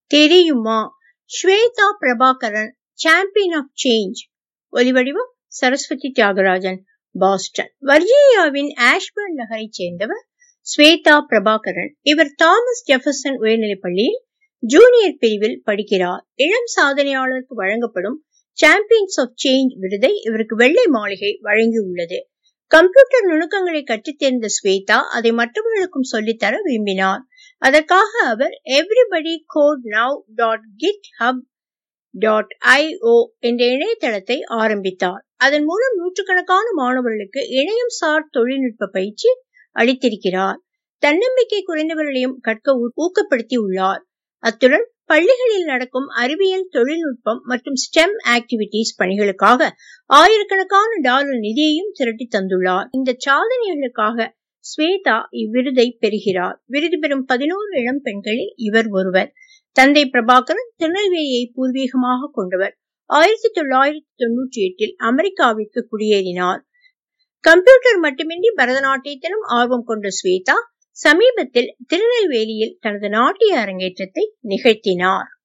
தெரியுமா Swetha Prabhakaran champion of change ஒலிவடிவம் Saraswathi Thyagarajan Boston வர்ஜீனியாவின் ஆஷ்பர்ன் நகரைச் சேர்ந்தவர் ஸ்வேதா பிரபாகரன் இவர் தாமஸ் ஜெஃபர்சன் உயர்நிலைப் பள்ளியில் ஜூனியர் பிரிவில் படிக்கிறார் இளம் சாதனையாளருக்கு வழங்கப்படும் சாம்பியன்ஸ் ஆஃப் சேஞ்ச் விருதை இவருக்கு வெள்ளை மாளிகை வழங்கியுள்ளது கம்ப்யூட்டர் நுணுக்கங்களை கற்றுத் தேர்ந்த ஸ்வேதா அதை மற்றவர்களுக்கும் சொல்லித்தர விரும்பினார் அதற்காக அவர் everybody code now dot GitHub dot IO என்ற இணையதளத்தை ஆரம்பித்தார் அதன் மூலம் நூற்றுக்கணக்கான மாணவர்களுக்கு இணையம் சார் தொழில்நுட்ப பயிற்சி அளித்திருக்கிறார் தன்னம்பிக்கை குறைந்தவர்களையும் கற்க ஊக்கப்படுத்தி உள்ளார் அத்துடன் பள்ளிகளில் நடக்கும் அறிவியல் தொழில்நுட்பம் மற்றும் ஸ்டெம் ஆக்டிவிட்டிஸ் பணிகளுக்காக ஆயிரக்கணக்கான டாலர் நிதியையும் திரட்டி தந்துள்ளார் இந்த சாதனைகளுக்காக ஸ்வேதா இவ்விருதை பெறுகிறார் விருது பெறும் பதினோரு இளம் பெண்களில் இவர் ஒருவர் தந்தை பிரபாகரன் திருநெல்வேலியை பூர்வீகமாக கொண்டவர் ஆயிரத்தி தொள்ளாயிரத்தி தொன்னூற்றி எட்டில் அமெரிக்காவிற்கு குடியேறினார் கம்ப்யூட்டர் மட்டுமின்றி பரதநாட்டியத்திலும் ஆர்வம் கொண்ட ஸ்வேதா சமீபத்தில் திருநெல்வேலியில் தனது நாட்டிய அரங்கேற்றத்தை நிகழ்த்தினார்